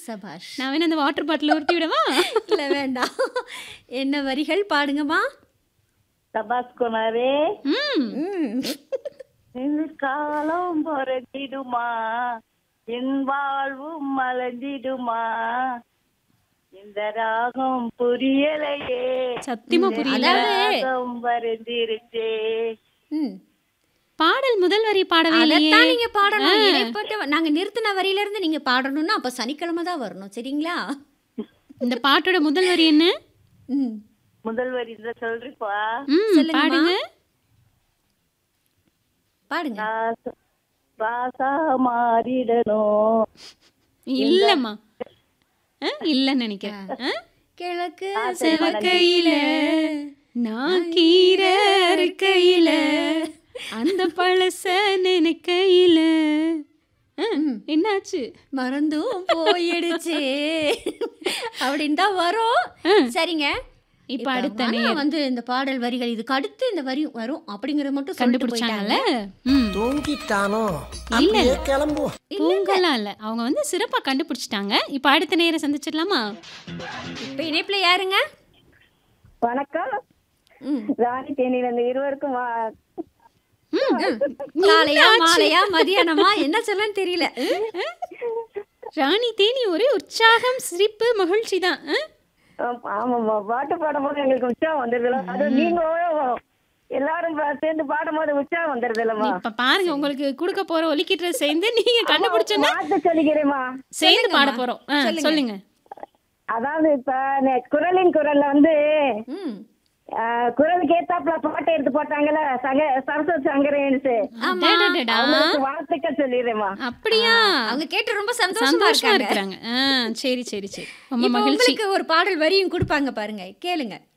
சபாஷ் நான் வேணா அந்த வாட்டர் பாட்டில் உருட்டி விடவா இல்ல வேண்டாம் என்ன வரிகள் பாடுங்கம்மா தபாஸ்குனரே ம் ம். இந்த காலம் பொறந்திடுமா என் வாழ்வும் மலர்ந்திடுமா இந்த ராகம் புரியலையே சத்தியமா புரியல ராகம் வருந்திருச்சே ம். பாடல் முதல் வரி பாடவே இல்லையே அதைத்தான் நீங்க பாடணும் இடைப்பட்ட நாங்க நிறுத்தின வரியில இருந்து நீங்க பாடணும்னா அப்ப சனிக்கிழமை தான் வரணும் சரிங்களா இந்த பாட்டோட முதல் வரி என்ன ம். முதல் வரி இந்த சொல்றிப்பா ம் சொல்லுங்கம்மா. பாடுங்க பாடுங்க ராச- ராசா மாறிடணும் இல்லம்மா ஆ, இல்லன்னு நினைக்கிறேன் ஆ? கிழக்கு செவக்கையில நான் கீரை அறுக்கையில அந்த பழச நினைக்கையில ஆ, என்னாச்சு மறந்தும் போயிடுச்சு அப்படின்னு தான் வரும் சரிங்க இப்ப இப்ப அடுத்த மனோ வந்து இந்த பாடல் வரிகள் இதுக்கு அடுத்து இந்த வரி வரும் அப்படிங்கறத மட்டும் சொல்லிட்டு கண்டுபிடிச்சாங்கல்ல போயிட்டாங்க ம் தூங்கிட்டானோ இல்ல. அப்படியே கிளம்புவோம் பூங்கலாம் இல்ல அவங்க வந்து சிறப்பா கண்டுபிடிச்சிட்டாங்க இப்ப அடுத்த நேரம் சந்திச்சிடலாமா இப்ப இணைப்புல யாருங்க வணக்கம் ம். ராணி தேனியில இருந்து இருவருக்கும் வா- காலையா மாலையா மதியானமா என்ன சொல்லன்னு தெரியல ராணி தேனி ஒரே உற்சாகம் சிரிப்பு மகிழ்ச்சி தான் ஆம், ஆமாம்மா பாட்டு பாடும்போது எங்களுக்கு உற்சாகம் வந்துருதுல அது நீங்க எல்லாரும் பா- சேர்ந்து பாடும்போது உற்சாகம் வந்துருதுல்லம்மா இப்ப பாருங்க உங்களுக்கு கொடுக்க போற ஒலிக்கிட்ட சேர்ந்து நீங்க கண்டுபிடிச்சோன்னா பார்த்து சொல்லிக்கிறேம்மா சேர்ந்து பாட போறோம் ஆ, சொல்லுங்க அதாவது இப்ப நே- குரலின் குரல்ல வந்து ம். ஆஹ், குரலுக்கு ஏத்தாப்புல பாட்டு எடுத்து போட்டாங்கல்ல சங்க சரஸ்வதி சங்கரேன்ஸ் அடடடடா. அவங்களுக்கு வாழ்த்துக்கள் சொல்லிடுறேம்மா அப்படியா அவங்க கேட்டு ரொம்ப சந்தோஷமா சந்தோஷமா இருக்காங்க இருக்கிறாங்க ஆ, சரி சரி சரி ரொம்ப இப்ப மகிழ்ச்சி உங்களுக்கு ஒரு பாடல் வரியும் கொடுப்பாங்க பாருங்க கேளுங்க